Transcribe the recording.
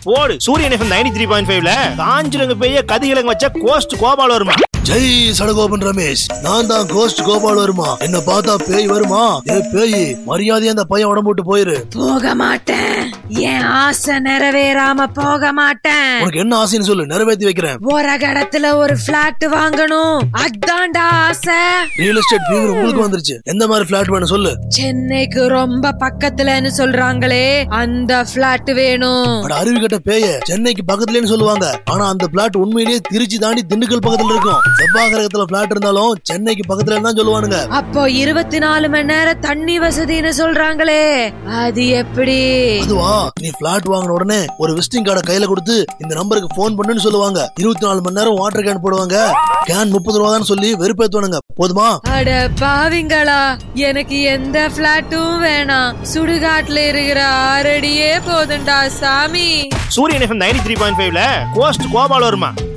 போடு சூரியன் FM ninety three point ஃபைவ்ல காஞ்சிரங்க பெய்ய கதிகிழங்கு வச்ச கோஸ்ட் கோபால் வருமா ஜெய் சடகோபன் ரமேஷ் நான் தான் கோஸ்ட் கோபால் வருமா என்ன பார்த்தா பேய் வருமா ஏ பேய் மரியாதையா அந்த பையன் உடம்பு விட்டு போயிரு போக மாட்டேன் என் ஆசை நிறைவேறாம போக மாட்டேன் உனக்கு என்ன ஆசைன்னு சொல்லு நிறைவேத்தி வைக்கிறேன் ஒரு கடத்துல ஒரு பிளாட் வாங்கணும் அதான்டா ஆசை ரியல் எஸ்டேட் ஃபீவர் உங்களுக்கு வந்துருச்சு எந்த மாதிரி பிளாட் வேணும் சொல்லு சென்னைக்கு ரொம்ப பக்கத்துலன்னு சொல்றாங்களே அந்த பிளாட் வேணும் அட அருவி கட்ட பேய சென்னைக்கு பக்கத்துலன்னு சொல்லுவாங்க ஆனா அந்த பிளாட் உண்மையிலேயே திருச்சி தாண்டி திண்டுக்கல் பக்கத்துல இருக்கும் செவ்வாய் கிரகத்துல பிளாட் இருந்தாலும் சென்னைக்கு பக்கத்துல தான் சொல்லுவானுங்க அப்போ இருபத்தி நாலு மணி நேரம் தண்ணி வசதின்னு சொல்றாங்களே அது எப்படி அதுவா நீ பிளாட் வாங்கின உடனே ஒரு விசிட்டிங் கார்டை கையில கொடுத்து இந்த நம்பருக்கு போன் பண்ணுன்னு சொல்லுவாங்க இருபத்தி நாலு மணி நேரம் வாட்டர் கேன் போடுவாங்க கேன் முப்பது ரூபா தான் சொல்லி வெறுப்பேத்துவானுங்க போதுமா அட பாவிங்களா எனக்கு எந்த பிளாட்டும் வேணாம் சுடுகாட்டுல இருக்கிற ஆறடியே போதும்டா சாமி Suryan FM ninety three point ஃபைவ்ல கோஸ்ட் கோபால் வருமா